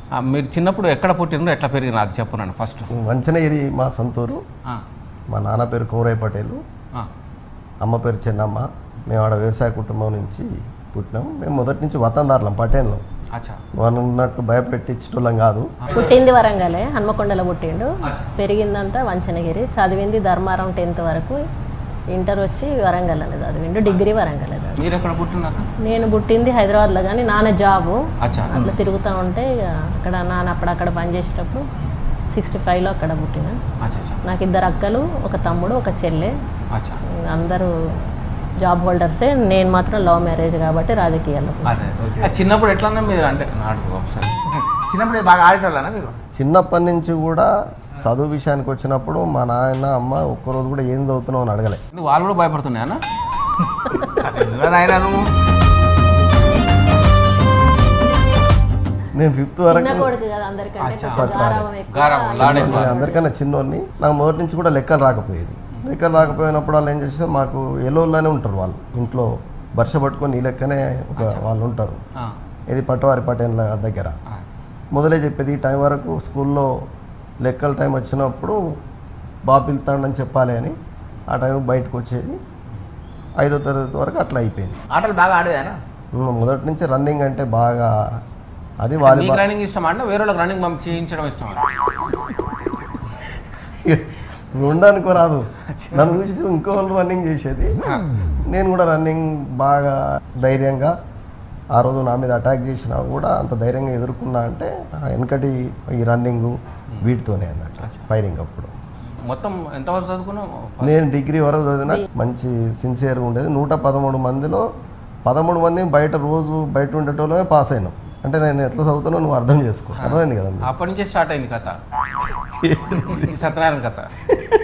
ఆ, మీరు చిన్నప్పుడు ఎక్కడ పుట్టినో ఎట్లా పెరిగిన అది చెప్పనండి ఫస్ట్ వంచనగిరి మా సొంతూరు ఆ, మా నాన్న పేరు కౌరయ్య పటేలు ఆ, అమ్మ పేరు చెన్నమ్మ మేము ఆడ వ్యవసాయ కుటుంబం నుంచి పుట్టినాం మేము మొదటి నుంచి వతందారులం పటేన్లో అచ్చా వాళ్ళు ఉన్నట్టు భయపెట్టించటోళ్ళం కాదు పుట్టింది వరంగలే హన్మకొండలో పుట్టిండు అచ్చా. పెరిగిందంతా వంచనగిరి చదివింది ధర్మారం టెన్త్ వరకు ఇంటర్ వచ్చి వరంగల్ అనేది చదివిండు డిగ్రీ వరంగల్ చదివిండు. మీరు ఎక్కడ పుట్టినాక నేను పుట్టింది హైదరాబాద్లో కానీ నాన్న జాబు అచ్చా అట్లా తిరుగుతూ ఉంటే ఇక అక్కడ నాన్న అప్పుడు అక్కడ పనిచేసేటప్పుడు సిక్స్టీ ఫైవ్లో అక్కడ పుట్టిన అచ్చా అచ్చా నాకు ఇద్దరు అక్కలు ఒక తమ్ముడు ఒక చెల్లె అచ్చా అందరూ జాబ్ హోల్డర్సే నేను మాత్రం లవ్ మ్యారేజ్ కాబట్టి రాజకీయాల్లో అదే ఆ, చిన్నప్పుడు ఎట్లన్నా మీరు అంటే నాడు ఒకసారి చిన్నప్పుడు బాగా ఆడేటోళ్ళనా మీరు చిన్నప్పటి నుంచి కూడా చదువు విషయానికి వచ్చినప్పుడు మా నాయన అమ్మ ఒక్కరోజు కూడా ఏం చదువుతున్నావు అని అడగలే ఎందుకు వాళ్ళు కూడా భయపడుతున్నాయి అన్న ఎందుకు నాయనా నువ్వు నేను ఫిఫ్త్ చిన్న వరకు కొడుకు కదా అందరికంటే అచ్చా. కొంచెం గారాబం ఎక్కువ. గారాబం, లాడే నేను అందరికన్నా చిన్నోడిని నాకు మొదటి నుంచి కూడా లెక్కలు రాకపోయేది లెక్కలు రాకపోయినప్పుడు వాళ్ళు ఏం చేస్తే మాకు ఎలోల్లోనే ఉంటారు వాళ్ళు ఇంట్లో బర్ష పట్టుకొని ఈ లెక్కనే ఒక వాళ్ళు ఉంటారు ఆ, ఇది పట్టువారి పటేన్ల దగ్గర ఆ, మొదలే చెప్పేది ఈ టైం వరకు స్కూల్లో లెక్కల టైం వచ్చినప్పుడు బాబు పిలుతాడని చెప్పాలి అని ఆ టైం బయటకు వచ్చేది ఐదో తరగతి వరకు అట్లా అయిపోయింది ఆటలు బాగా ఆడేదానా ఉమ్, మొదటి నుంచి రన్నింగ్ అంటే బాగా అది మీకు వాలీబాల్ రన్నింగ్ ఇష్టమా అంటే వేరే వాళ్ళకి రన్నింగ్ పంపి చేయించడం ఇష్టమా రెండు అనుకోరాదు నన్ను చూసి ఇంకో వాళ్ళు రన్నింగ్ చేసేది నేను కూడా రన్నింగ్ బాగా ధైర్యంగా ఆ రోజు నా మీద అటాక్ చేసినా కూడా అంత ధైర్యంగా ఎదుర్కొన్నా అంటే ఆ వెనకటి ఈ రన్నింగ్ వీటితోనే అన్నట్టు ఫైరింగ్ అప్పుడు మొత్తం ఎంతవరకు చదువుకున్నావు నేను డిగ్రీ వరకు చదివిన మంచి సిన్సియర్గా ఉండేది నూట పదమూడు మందిలో పదమూడు మంది బయట రోజు బయట ఉండేటోళ్ళమే పాస్ అయినాం అంటే నేను ఎట్లా చదువుతానో నువ్వు అర్థం చేసుకో అర్థమైంది కదా మీకు? అప్పటి నుంచే స్టార్ట్ అయింది కథ ఈ సత్యనారాయణ కథ